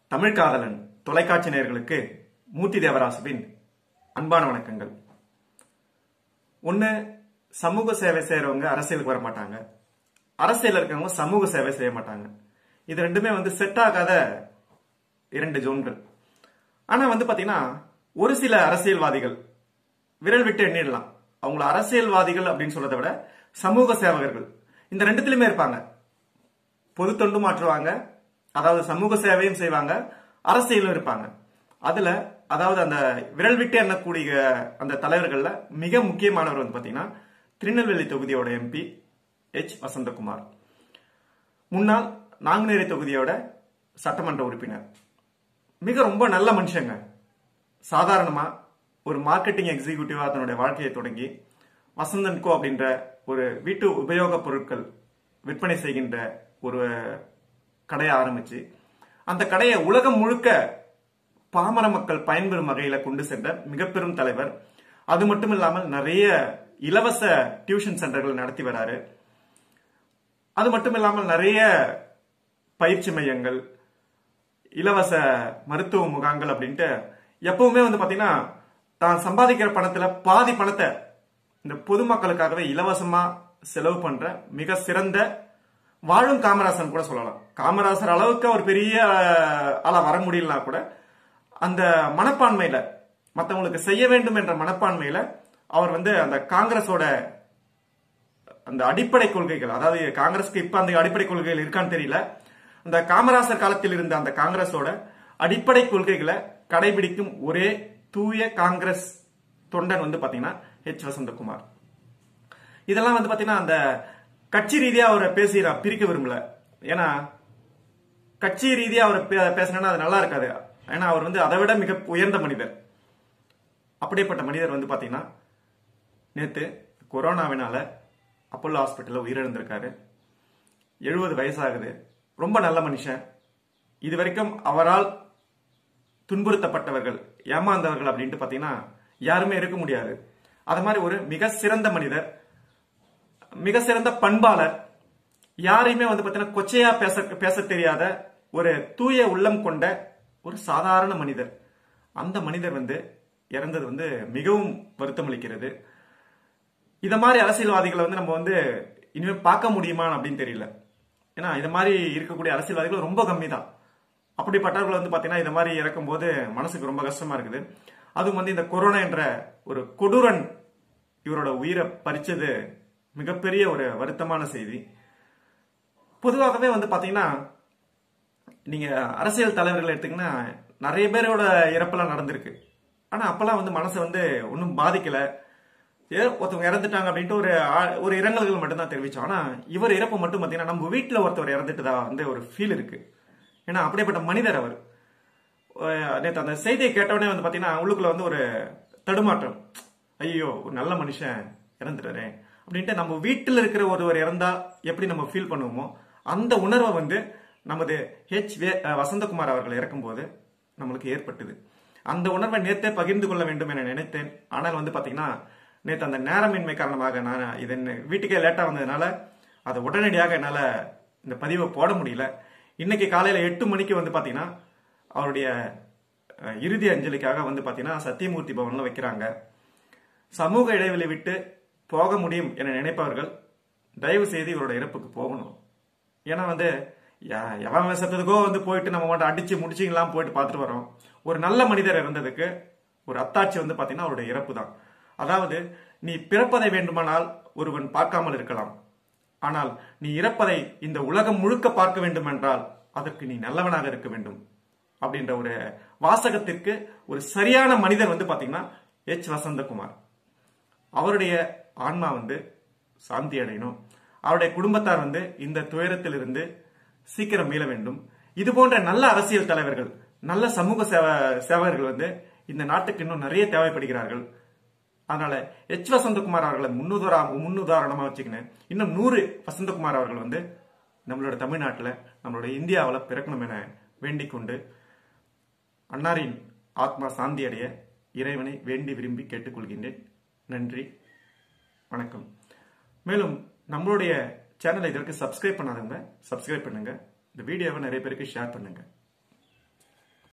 தமிழ் காதலன் தொலைக்காட்சி நேயர்களுக்கு மூர்த்தி தேவராசுவின் அன்பான வணக்கங்கள் ஒன்று சமூக சேவை செய்கிறவங்க அரசியலுக்கு வர மாட்டாங்க அரசியல் இருக்கவங்க சமூக சேவை செய்ய மாட்டாங்க இது ரெண்டுமே வந்து செட் ஆகாத இரண்டு ஜோன்கள் ஆனால் வந்து பார்த்தீங்கன்னா ஒரு சில அரசியல்வாதிகள் விரல் விட்டு எண்ணிடலாம் அவங்கள அரசியல்வாதிகள் அப்படின்னு சொல்றதை விட சமூக சேவகர்கள் இந்த ரெண்டுத்திலுமே இருப்பாங்க பொது தொண்டு மாற்றுவாங்க அதாவது சமூக சேவையும் செய்வாங்க அரசியலும் இருப்பாங்க அதுல அதாவது அந்த விரல் விட்டு எண்ணக்கூடிய அந்த தலைவர்கள்ல மிக முக்கியமானவர் வந்து பாத்தீங்கன்னா திருநெல்வேலி தொகுதியோட எம்பி எச் வசந்தகுமார் முன்னாள் நாங்குநேரி தொகுதியோட சட்டமன்ற உறுப்பினர் மிக ரொம்ப நல்ல மனுஷங்க சாதாரணமா ஒரு மார்க்கெட்டிங் எக்ஸிக்யூட்டிவா தன்னுடைய வாழ்க்கையை தொடங்கி வசந்தன் கோ அப்படின்ற ஒரு வீட்டு உபயோகப் பொருட்கள் விற்பனை செய்கின்ற ஒரு கடையை ஆரம்பிச்சு அந்த கடையை உலகம் முழுக்க பாமர மக்கள் பயன்பெறும் வகையில கொண்டு சென்ற மிக பெரும் தலைவர் அது மட்டும் இல்லாமல் நிறைய இலவச டியூஷன் சென்டர்கள் நடத்தி வராரு அது மட்டும் இல்லாமல் நிறைய பயிற்சி மையங்கள் இலவச மருத்துவ முகாங்கள் அப்படின்ட்டு எப்பவுமே வந்து பாத்தீங்கன்னா தான் சம்பாதிக்கிற பணத்துல பாதி பணத்தை இந்த பொதுமக்களுக்காகவே இலவசமா செலவு பண்ற மிக சிறந்த வாழும் காமராசன் கூட சொல்லலாம் காமராசர் அளவுக்கு ஒரு பெரிய ஆளா வர முடியலனா கூட அந்த மனப்பான்மையில மற்றவங்களுக்கு செய்ய வேண்டும் என்ற மனப்பான்மையில அவர் வந்து அந்த காங்கிரஸோட அந்த அடிப்படை கொள்கைகள் அதாவது காங்கிரஸ்க்கு இப்ப அந்த அடிப்படை கொள்கைகள் இருக்கான்னு தெரியல அந்த காமராசர் காலத்தில் இருந்த அந்த காங்கிரஸோட அடிப்படை கொள்கைகளை கடைபிடிக்கும் ஒரே தூய காங்கிரஸ் தொண்டன் வந்து பாத்தீங்கன்னா ஹெச் வசந்தகுமார் இதெல்லாம் வந்து பாத்தீங்கன்னா அந்த கட்சி ரீதியா அவரை பேசி நான் பிரிக்க விரும்பல ஏன்னா கட்சி ரீதியா அவர் பேசினா அது நல்லா இருக்காது ஏன்னா அவர் வந்து அதை விட மிக உயர்ந்த மனிதர் அப்படிப்பட்ட மனிதர் வந்து பாத்தீங்கன்னா நேத்து கொரோனாவினால அப்போலோ ஹாஸ்பிட்டல்ல உயிரிழந்திருக்காரு எழுபது வயசாகுது ரொம்ப நல்ல மனுஷன் இது வரைக்கும் அவரால் துன்புறுத்தப்பட்டவர்கள் ஏமாந்தவர்கள் அப்படின்ட்டு பாத்தீங்கன்னா யாருமே இருக்க முடியாது அது மாதிரி ஒரு மிக சிறந்த மனிதர் மிக சிறந்த பண்பாளர் யாரையுமே வந்து பாத்தீங்கன்னா கொச்சையா பேச பேச தெரியாத ஒரு தூய உள்ளம் கொண்ட ஒரு சாதாரண மனிதர் அந்த மனிதர் வந்து இறந்தது வந்து மிகவும் வருத்தம் அளிக்கிறது இத மாதிரி அரசியல்வாதிகளை வந்து நம்ம வந்து இனிமேல் பார்க்க முடியுமா அப்படின்னு தெரியல ஏன்னா இது மாதிரி இருக்கக்கூடிய அரசியல்வாதிகள் ரொம்ப கம்மி தான் அப்படிப்பட்டவர்கள் வந்து பாத்தீங்கன்னா இந்த மாதிரி இறக்கும்போது மனசுக்கு ரொம்ப கஷ்டமா இருக்குது அதுவும் வந்து இந்த கொரோனா என்ற ஒரு கொடூரன் இவரோட உயிரை பறிச்சது மிகப்பெரிய ஒரு வருத்தமான செய்தி பொதுவாகவே வந்து பாத்தீங்கன்னா நீங்க அரசியல் தலைவர்கள் எடுத்தீங்கன்னா நிறைய பேரோட இறப்பெல்லாம் நடந்திருக்கு ஆனா அப்பெல்லாம் வந்து மனசை வந்து ஒன்றும் பாதிக்கல ஏ ஒருத்தவங்க இறந்துட்டாங்க அப்படின்ட்டு ஒரு ஒரு இரங்கல்கள் மட்டும்தான் தெரிவிச்சோம் ஆனா இவர் இறப்பு மட்டும் பாத்தீங்கன்னா நம்ம வீட்டுல ஒருத்தவர் இறந்துட்டுதா வந்து ஒரு ஃபீல் இருக்கு ஏன்னா அப்படிப்பட்ட மனிதர் அவர் நேற்று அந்த செய்தியை கேட்டவுடனே வந்து பாத்தீங்கன்னா உள்ளுக்குள்ள வந்து ஒரு தடுமாற்றம் ஐயோ ஒரு நல்ல மனுஷன் இறந்துட்டாரே அப்படின்ட்டு நம்ம வீட்டில் இருக்கிற ஒருவர் இறந்தா எப்படி நம்ம ஃபீல் பண்ணுவோமோ அந்த உணர்வை வந்து நமது ஹெச் வே வசந்தகுமார் அவர்கள் இறக்கும்போது நம்மளுக்கு ஏற்பட்டது அந்த உணர்வை நேத்தே பகிர்ந்து கொள்ள வேண்டும் என நினைத்தேன் ஆனால் வந்து பாத்தீங்கன்னா நேற்று அந்த நேரமின்மை காரணமாக நான் இது வீட்டுக்கே லேட்டா வந்ததுனால அதை உடனடியாக என்னால் இந்த பதிவை போட முடியல இன்னைக்கு காலையில எட்டு மணிக்கு வந்து பாத்தீங்கன்னா அவருடைய இறுதி அஞ்சலிக்காக வந்து பாத்தீங்கன்னா சத்தியமூர்த்தி பவன்ல வைக்கிறாங்க சமூக இடைவெளி விட்டு போக முடியும் என நினைப்பவர்கள் தயவு செய்து இவரோட இறப்புக்கு போகணும் ஏன்னா வந்து எவன் செத்ததுக்கோ வந்து போயிட்டு நம்ம மட்டும் அடிச்சு முடிச்சிங்களாம் போயிட்டு பார்த்துட்டு வரோம் ஒரு நல்ல மனிதர் இறந்ததுக்கு ஒரு அத்தாட்சி வந்து பாத்தீங்கன்னா அவருடைய இறப்பு தான் அதாவது நீ பிறப்பதை வேண்டுமானால் ஒருவன் பார்க்காமல் இருக்கலாம் ஆனால் நீ இறப்பதை இந்த உலகம் முழுக்க பார்க்க வேண்டும் என்றால் அதற்கு நீ நல்லவனாக இருக்க வேண்டும் அப்படின்ற ஒரு வாசகத்திற்கு ஒரு சரியான மனிதர் வந்து பாத்தீங்கன்னா எச் வசந்தகுமார் அவருடைய ஆன்மா வந்து சாந்தி அடையணும் அவருடைய குடும்பத்தார் வந்து இந்த துயரத்திலிருந்து சீக்கிரம் மீள வேண்டும் இது போன்ற நல்ல அரசியல் தலைவர்கள் நல்ல சமூக சேவ சேவகர்கள் வந்து இந்த நாட்டுக்கு இன்னும் நிறைய தேவைப்படுகிறார்கள் அதனால எச் வசந்தகுமார் அவர்களை முன்னுதார முன்னுதாரணமா வச்சுக்கினேன் இன்னும் நூறு வசந்தகுமார் அவர்கள் வந்து நம்மளோட தமிழ்நாட்டில் நம்மளோட இந்தியாவில் பிறக்கணும் என வேண்டிக் கொண்டு அன்னாரின் ஆத்மா சாந்தி அடைய இறைவனை வேண்டி விரும்பி கேட்டுக்கொள்கின்றேன் நன்றி வணக்கம் மேலும் நம்மளுடைய சேனலை இதற்கு சப்ஸ்கிரைப் பண்ணாதவங்க சப்ஸ்கிரைப் பண்ணுங்க இந்த வீடியோவை நிறைய பேருக்கு ஷேர் பண்ணுங்க